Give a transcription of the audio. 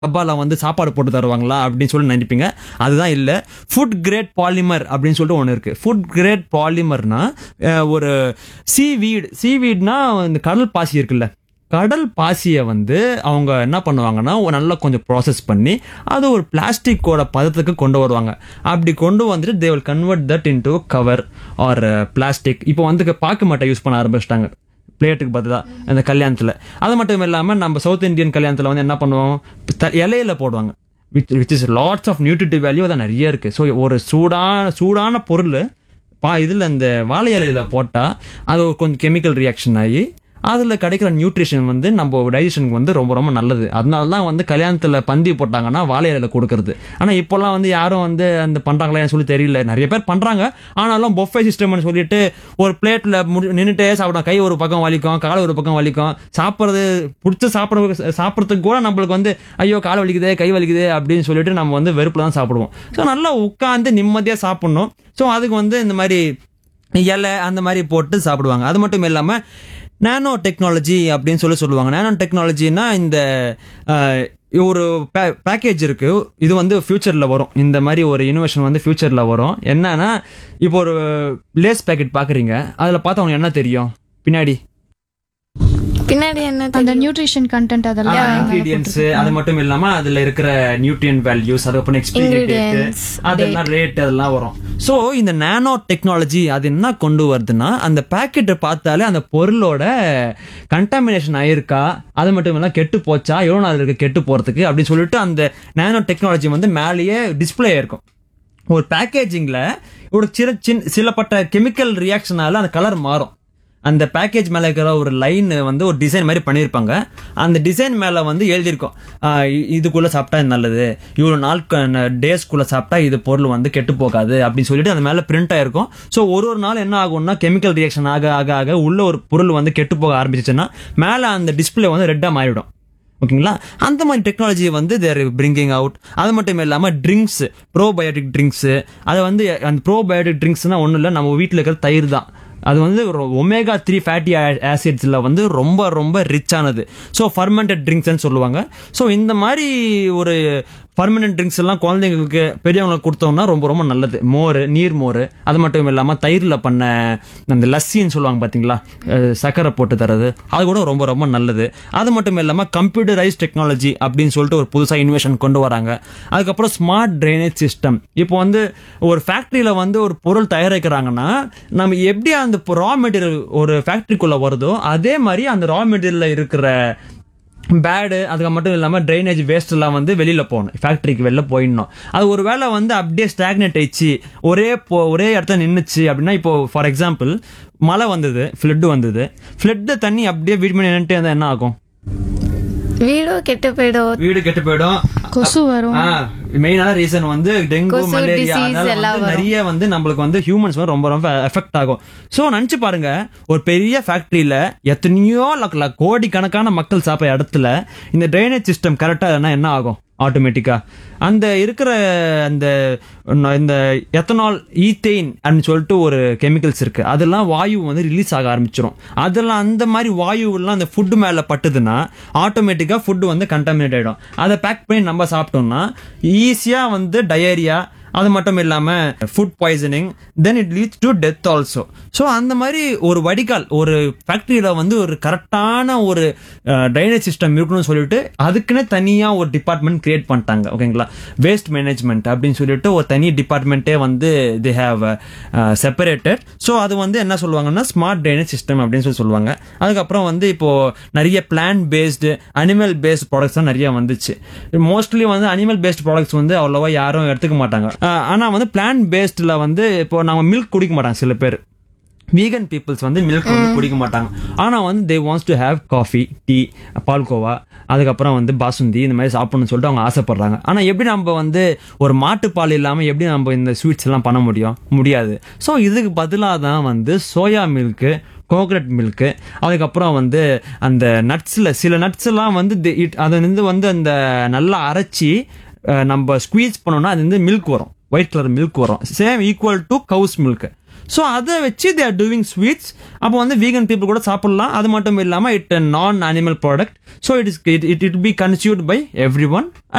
டப்பால வந்து சாப்பாடு போட்டு தருவாங்களா அப்படின்னு சொல்லி நினைப்பீங்க அதுதான் இல்லை ஃபுட் கிரேட் பாலிமர் அப்படின்னு சொல்லிட்டு ஒன்று இருக்கு ஃபுட் கிரேட் பாலிமர்னா ஒரு சீவீட் சீவீட்னா இந்த கடல் பாசி இருக்குல்ல கடல் பாசியை வந்து அவங்க என்ன பண்ணுவாங்கன்னா ஒரு நல்லா கொஞ்சம் ப்ராசஸ் பண்ணி அது ஒரு பிளாஸ்டிக்கோட பதத்துக்கு கொண்டு வருவாங்க அப்படி கொண்டு வந்துட்டு they will convert that into cover or plastic இப்போ வந்து பாக்கு மட்டை யூஸ் பண்ண ஆரம்பிச்சிட்டாங்க பிளேட்டுக்கு பதிலாக அந்த கல்யாணத்தில் அது மட்டும் இல்லாமல் நம்ம சவுத் இந்தியன் கல்யாணத்தில் வந்து என்ன பண்ணுவோம் த- இலையில போடுவாங்க which which is lots of nutritive value அதான் நிறைய இருக்குது ஸோ ஒரு சூடான சூடான பொருள் பா இதில் இந்த வாழை இலையில போட்டால் அது ஒரு கொஞ்சம் கெமிக்கல் ரியாக்ஷன் ஆகி அதில் கிடைக்கிற நியூட்ரிஷன் வந்து நம்ம டைஜஷனுக்கு வந்து ரொம்ப ரொம்ப நல்லது அதனால தான் வந்து கல்யாணத்தில் பந்தி போட்டாங்கன்னா வாழை இலையில கொடுக்கறது ஆனால் இப்போல்லாம் வந்து யாரும் வந்து அந்த பண்ணுறாங்களா சொல்லி தெரியல நிறைய பேர் பண்ணுறாங்க ஆனாலும் பொஃபே சிஸ்டம்னு சொல்லிட்டு ஒரு பிளேட்டில் முடி நின்றுட்டே சாப்பிடும் கை ஒரு பக்கம் வலிக்கும் கால் ஒரு பக்கம் வலிக்கும் சாப்பிட்றது பிடிச்ச சாப்பிட சாப்பிட்றதுக்கு கூட நம்மளுக்கு வந்து ஐயோ கால் வலிக்குதே கை வலிக்குதே அப்படின்னு சொல்லிட்டு நம்ம வந்து வெறுப்பில் தான் சாப்பிடுவோம் ஸோ நல்லா உட்காந்து நிம்மதியாக சாப்பிடணும் ஸோ அதுக்கு வந்து இந்த மாதிரி இலை அந்த மாதிரி போட்டு சாப்பிடுவாங்க அது மட்டும் இல்லாமல் நானோ டெக்னாலஜி அப்படின்னு சொல்லி சொல்லுவாங்க நானோ டெக்னாலஜினா இந்த அஹ், ஒரு பேக்கேஜ் இருக்கு இது வந்து ஃபியூச்சர்ல வரும் இந்த மாதிரி ஒரு இனோவேஷன் வந்து ஃபியூச்சர்ல வரும் என்னன்னா இப்போ ஒரு லேஸ் பேக்கெட் பாக்குறீங்க அதுல பார்த்தா உங்களுக்கு என்ன தெரியும் பின்னாடி பின்னாடி என்ன அந்த தெரியும்? நியூட்ரிஷன் கண்டென்ட் அதெல்லாம் இன்கிரீடியன்ஸ் அது மட்டும் இல்லாம அதுல இருக்கிற நியூட்ரியன் வேல்யூஸ் அதுக்கப்புறம் எக்ஸ்பீரியன்ஸ் Ingredients, அதெல்லாம் ரேட் அதெல்லாம் வரும் சோ இந்த நானோ டெக்னாலஜி அது என்ன கொண்டு வருதுன்னா அந்த பாக்கெட்டை பார்த்தாலே அந்த பொருளோட கண்டாமினேஷன் ஆயிருக்கா அது மட்டும் இல்லாம கெட்டு போச்சா எவ்வளவு நாள் இருக்கு கெட்டு போறதுக்கு அப்படின்னு சொல்லிட்டு அந்த நானோ டெக்னாலஜி வந்து மேலேயே டிஸ்ப்ளே இருக்கும் ஒரு பேக்கேஜிங்ல ஒரு சில சின் சிலப்பட்ட கெமிக்கல் ரியாக்ஷனால அந்த கலர் மாறும் அந்த பேக்கேஜ் மேல இருக்கிற ஒரு லைன் வந்து ஒரு டிசைன் மாதிரி பண்ணியிருப்பாங்க அந்த டிசைன் மேல வந்து எழுதியிருக்கும் ஆஹ் இ- இதுக்குள்ள சாப்பிட்டா இது நல்லது இவ்வளோ நாள் டேஸ்க்குள்ள சாப்பிட்டா இது பொருள் வந்து கெட்டு போகாது அப்படின்னு சொல்லிட்டு அந்த மேல பிரிண்ட் ஆயிருக்கும் ஸோ ஒரு ஒரு நாள் என்ன ஆகும்னா கெமிக்கல் ரியாக்ஷன் ஆக ஆக ஆக உள்ள ஒரு பொருள் வந்து கெட்டு போக ஆரம்பிச்சிச்சுன்னா மேல அந்த டிஸ்ப்ளே வந்து ரெட்டா மாறிடும் ஓகேங்களா அந்த மாதிரி டெக்னாலஜி வந்து தேர் பிரிங்கிங் அவுட் அது மட்டும் இல்லாமல் ட்ரிங்க்ஸ் ப்ரோபயோட்டிக் ட்ரிங்க்ஸ் அது வந்து அந்த ப்ரோபயோட்டிக் ட்ரிங்க்ஸ்னா ஒன்றும் இல்லை நம்ம வீட்டில் இருக்கிற தயிர் தான் அது வந்து ஒமேகா த்ரீ ஃபேட்டி ஆசிட்ஸில் வந்து ரொம்ப ரொம்ப ரிச்சானது ஸோ ஃபர்மெண்டட் ட்ரிங்க்ஸ்னு சொல்லுவாங்க ஸோ இந்த மாதிரி ஒரு ஃபர்மெண்டட் ட்ரிங்க்ஸ் எல்லாம் குழந்தைங்களுக்கு பெரியவங்களுக்கு கொடுத்தோம்னா ரொம்ப ரொம்ப நல்லது மோர் நீர் மோர் அது மட்டும் இல்லாமல் தயிரில் பண்ண அந்த லஸ்ஸின்னு சொல்லுவாங்க பார்த்தீங்களா அஹ் சர்க்கரை போட்டு தரது அது கூட ரொம்ப ரொம்ப நல்லது அது மட்டும் இல்லாமல் கம்ப்யூட்டரைஸ் டெக்னாலஜி அப்படின்னு சொல்லிட்டு ஒரு புதுசாக இன்வெஷன் கொண்டு வராங்க அதுக்கப்புறம் ஸ்மார்ட் ட்ரைனேஜ் சிஸ்டம் இப்போ வந்து ஒரு ஃபேக்ட்ரியில் வந்து ஒரு பொருள் தயாரிக்கிறாங்கன்னா நம்ம எப்படி அந்த ரா மெட்டீரியல் ஒரு ஃபேக்ட்ரிக்குள்ளே வருதோ அதே மாதிரி அந்த ரா மெட்டீரியலில் இருக்கிற பேடு அதுக்கு மட்டும் இல்லாமல் ட்ரைனேஜ் வேஸ்ட் எல்லாம் வந்து வெளியில் போகணும் ஃபேக்ட்ரிக்கு வெளில போயிடணும் அது ஒரு வேளை வந்து அப்படியே ஸ்டாக்னேட் ஆயிடுச்சு ஒரே போ ஒரே இடத்துல நின்றுச்சு அப்படின்னா இப்போ ஃபார் எக்ஸாம்பிள் மழை வந்தது ஃப்ளட்டு வந்தது ஃப்ளட்டு தண்ணி அப்படியே வீடு பண்ணி நின்றுட்டே இருந்தால் என்ன ஆகும் வீடும் கெட்டு போயிடும் வீடு கெட்டு போயிடும் கொசு வரும் மெயினான ரீசன் வந்து டெங்கு கொசு, மலேரியா disease அதனால எல்லாம் வந்து வரும். நிறைய வந்து நம்மளுக்கு வந்து ஹியூமன்ஸ் வந்து ரொம்ப ரொம்ப எஃபெக்ட் ஆகும் சோ நினைச்சு பாருங்க ஒரு பெரிய ஃபேக்டரியில எத்தனையோ லக் லக் கோடிக்கணக்கான மக்கள் சாப்பிட்ற இடத்துல இந்த ட்ரைனேஜ் சிஸ்டம் கரெக்டா இல்லைன்னா என்ன ஆகும் ஆட்டோமேட்டிக்கா அந்த இருக்கிற அந்த ந- இந்த எத்தனால் ஈத்தெயின் அப்படின்னு சொல்லிட்டு ஒரு கெமிக்கல்ஸ் இருக்கு அதெல்லாம் வாயு வந்து ரிலீஸ் ஆக ஆரம்பிச்சிரும் அதெல்லாம் அந்த மாதிரி வாயு எல்லாம் அந்த ஃபுட்டு மேல பட்டுதுன்னா ஆட்டோமேட்டிக்கா ஃபுட்டு வந்து கண்டாமினேட் ஆயிடும் அதை பேக் பண்ணி நம்ம சாப்பிட்டோம்னா ஈஸியா வந்து டயரியா அது மட்டும் இல்லாம food poisoning then it leads to death also so அந்த மாதிரி ஒரு வடிகால் ஒரு ஃபேக்டரியில வந்து ஒரு கரெக்டான ஒரு ட்ரைனேஜ் சிஸ்டம் இருக்கணும்னு சொல்லிட்டு அதுக்குன்னு தனியா ஒரு டிபார்ட்மெண்ட் கிரியேட் பண்ணிட்டாங்க ஓகேங்களா வேஸ்ட் மேனேஜ்மெண்ட் அப்படின்னு சொல்லிட்டு ஒரு தனி டிபார்ட்மெண்ட்டே வந்து தே ஹேவ் செப்பரேட்டட் ஸோ அது வந்து என்ன சொல்லுவாங்கன்னா ஸ்மார்ட் ட்ரைனேஜ் சிஸ்டம் அப்படின்னு சொல்லி சொல்லுவாங்க அதுக்கப்புறம் வந்து இப்போ நிறைய plant based animal based products தான் நிறைய வந்துச்சு மோஸ்ட்லி வந்து அனிமல் பேஸ்ட் ப்ராடக்ட்ஸ் வந்து அவ்வளோவா யாரும் எடுத்துக்க மாட்டாங்க அஹ் ஆனா வந்து பிளான்ட் பேஸ்டில் வந்து இப்போ நம்ம மில்க் குடிக்க மாட்டாங்க சில பேர் வீகன் பீப்புள்ஸ் வந்து மில்க் வந்து குடிக்க மாட்டாங்க ஆனா வந்து they wants to have coffee tea palkova அதுக்கப்புறம் வந்து பாசுந்தி இந்த மாதிரி சாப்பிடணும்னு சொல்லிட்டு அவங்க ஆசைப்படுறாங்க ஆனா எப்படி நம்ம வந்து ஒரு மாட்டுப்பால் இல்லாம எப்படி நம்ம இந்த ஸ்வீட்ஸ் எல்லாம் பண்ண முடியும் முடியாது ஸோ இதுக்கு பதிலாக தான் வந்து சோயா மில்க்கு கோகனட் மில்க்கு அதுக்கப்புறம் வந்து அந்த நட்ஸில் சில நட்ஸ் எல்லாம் வந்து they- it- அதை வந்து வந்து அந்த நல்லா அரைச்சி அஹ், நம்ம ஸ்குவீஸ் பண்ணோம்னா அது வந்து மில்க் வரும் ஒயிட் கலர் மில்க் வரும் same equal to cow's milk so அதை வச்சு தே ஆர் டூவிங் ஸ்வீட்ஸ் அப்போ வந்து வீகன் பீப்புள் கூட சாப்பிடலாம் அது மட்டும் இல்லாமல் it non animal product so it is it it be consumed by every one